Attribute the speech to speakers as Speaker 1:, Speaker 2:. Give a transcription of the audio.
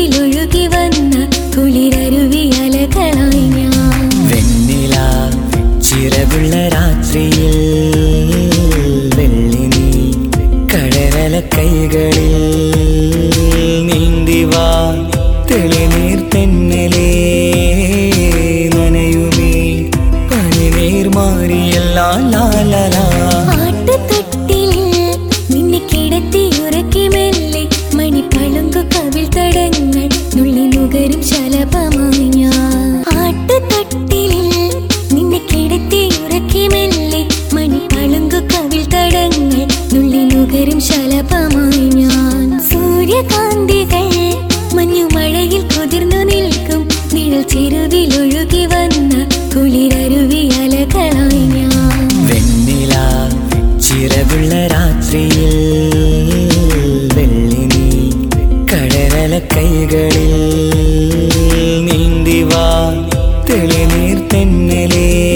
Speaker 1: ചെരുവിലൊഴുകി വന്ന കുളിരരുവിയലകളായി ഞാൻ
Speaker 2: വെണ്ണില ചിറകുള്ള രാത്രിയിൽ വെള്ളി നീ കടരല കൈകളിൽ നീന്തിവാ തെളിനീർ തെന്നലേ നനയുമേ പനിനീർ മാറിയല്ലാ ലാലലാ
Speaker 1: ആട്ടുതട്ടിൽ നിന്നെ കിടത്തി ഉറക്കി മെല്ലെ മണിപ്പളുങ്കു കവിൾ തടങ്ങൾ നുള്ളി നുകരും ശലഭമായി ഞാൻ ആട്ടുതട്ടിൽ നിന്നെ കിടത്തി ഉറക്കി മെല്ലെ മണിപ്പളുങ്കു കവിൾ തടങ്ങൾ നുള്ളി നുകരും ശലഭമായി ഞാൻ സൂര്യകാന്തികൾ മഞ്ഞുമഴയിൽ കുതിർന്നു നിൽക്കും നിഴൽ ചെരുവിലൊഴുകി വന്ന കുളിരരുവിയലകളായി ഞാൻ
Speaker 2: വെണ്ണില ചിറകുള്ള രാത്രിയിൽ വെള്ളി നീ കടരല കൈകളിൽ നീന്തിവാ തെളിനീർ തെന്നലേ